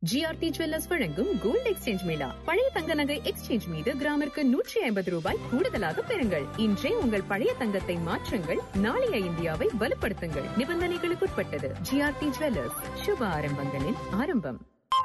GRT jewellers வழங்கும் gold exchange மேளா பழைய தங்க நகை எக்ஸ்சேஞ்ச் மீது கிராமிற்கு நூற்றி ஐம்பது ரூபாய் கூடுதலாக பெறுங்கள் இன்றே உங்கள் பழைய தங்கத்தை மாற்றுங்கள் நாளைய இந்தியாவை வலுப்படுத்துங்கள் நிபந்தனைகளுக்குட்பட்டது ஜிஆர்டி ஜுவல்லர்ஸ் சுப ஆரம்பங்களின் ஆரம்பம்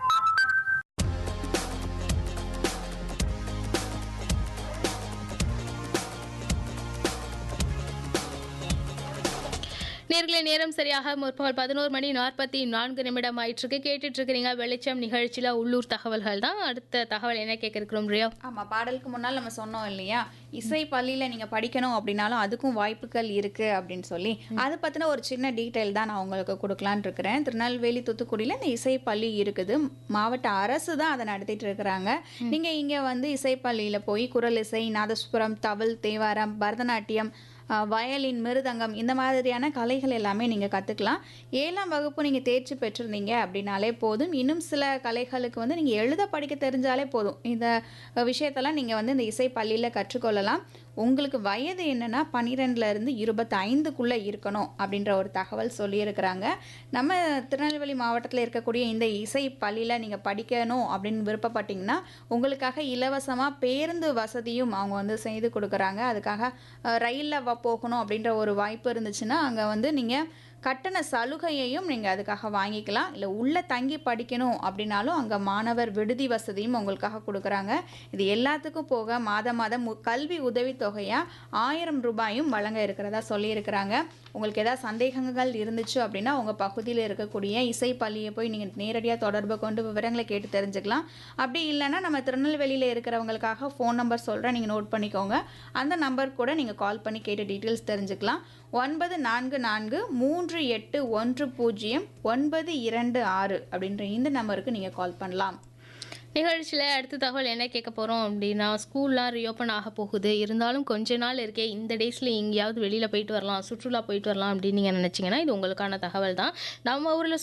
நேர்களை நேரம் சரியாக முற்பகல் பதினோரு மணி நாற்பத்தி நான்கு நிமிடம் ஆயிட்டிருக்கு கேட்டுட்டு இருக்கிறீங்க வெளிச்சம் நிகழ்ச்சியில் உள்ளூர் தகவல்கள் தான் அடுத்த தகவல் என்ன கேட்க இருக்கிறோம் ரியா ஆமாம் பாடலுக்கு முன்னால் நம்ம சொன்னோம் இல்லையா இசை பள்ளியில் நீங்கள் படிக்கணும் அப்படின்னாலும் அதுக்கும் வாய்ப்புகள் இருக்குது அப்படின்னு சொல்லி அதை பற்றின ஒரு சின்ன டீட்டெயில் தான் நான் உங்களுக்கு கொடுக்கலான்னு இருக்கிறேன் திருநெல்வேலி தூத்துக்குடியில் இந்த இசை பள்ளி இருக்குது மாவட்ட அரசு தான் அதை நடத்திட்டு இருக்கிறாங்க நீங்கள் இங்கே வந்து இசை பள்ளியில் போய் குரல் இசை நாதஸ்வரம் தவில் தேவாரம் பரதநாட்டியம் அஹ், வயலின் மிருதங்கம் இந்த மாதிரியான கலைகள் எல்லாமே நீங்கள் கற்றுக்கலாம் ஏழாம் வகுப்பு நீங்கள் தேர்ச்சி பெற்றிருந்தீங்க அப்படின்னாலே போதும் இன்னும் சில கலைகளுக்கு வந்து நீங்கள் எழுத படிக்க தெரிஞ்சாலே போதும் இந்த அஹ், விஷயத்தெல்லாம் நீங்கள் வந்து இந்த இசை பள்ளியில் கற்றுக்கொள்ளலாம் உங்களுக்கு வயது என்னென்னா பன்னிரெண்டுலேருந்து இருபத்தி ஐந்துக்குள்ளே இருக்கணும் அப்படின்ற ஒரு தகவல் சொல்லியிருக்கிறாங்க நம்ம திருநெல்வேலி மாவட்டத்தில் இருக்கக்கூடிய இந்த இசை பள்ளியில் நீங்கள் படிக்கணும் அப்படின்னு விருப்பப்பட்டீங்கன்னா உங்களுக்காக இலவசமாக பேருந்து வசதியும் அவங்க வந்து செய்து கொடுக்குறாங்க அதுக்காக ரயிலில் போகணும் அப்படின்ற ஒரு வாய்ப்பு இருந்துச்சுன்னா அங்கே வந்து நீங்கள் கட்டண சலுகையையும் நீங்கள் அதுக்காக வாங்கிக்கலாம் இல்லை உள்ளே தங்கி படிக்கணும் அப்படின்னாலும் அங்கே மாணவர் விடுதி வசதியும் உங்களுக்காக கொடுக்குறாங்க இது எல்லாத்துக்கும் போக மாதம் மாதம் மு- கல்வி உதவித்தொகையாக ஆயிரம் ரூபாயும் வழங்க இருக்கிறதா சொல்லியிருக்கிறாங்க உங்களுக்கு ஏதாவது சந்தேகங்கள் இருந்துச்சு அப்படின்னா உங்கள் பகுதியில் இருக்கக்கூடிய இசை பள்ளியை போய் நீங்கள் நேரடியாக தொடர்பு கொண்டு விவரங்களை கேட்டு தெரிஞ்சுக்கலாம் அப்படி இல்லைன்னா நம்ம திருநெல்வேலியில் இருக்கிறவங்களுக்காக ஃபோன் நம்பர் சொல்கிறேன் நீங்கள் நோட் பண்ணிக்கோங்க அந்த நம்பர் கூட நீங்கள் கால் பண்ணி கேட்டு டீட்டெயில்ஸ் தெரிஞ்சுக்கலாம் ஒன்பது நான்கு நான்கு மூன்று எட்டு ஒன்று பூஜ்ஜியம் ஒன்பது இரண்டு ஆறு அப்படின்ற இந்த நம்பருக்கு நீங்கள் கால் பண்ணலாம் நிகழ்ச்சியில் அடுத்த தகவல் என்ன கேட்க போகிறோம் அப்படின்னா ஸ்கூல்லாம் ரீஓப்பன் ஆக போகுது இருந்தாலும் கொஞ்ச நாள் இருக்கே இந்த டேஸில் எங்கேயாவது வெளியில் போயிட்டு வரலாம் சுற்றுலா போயிட்டு வரலாம் அப்படின்னு நீங்கள் நினச்சிங்கன்னா இது உங்களுக்கான தகவல் தான் நம்ம ஊரில்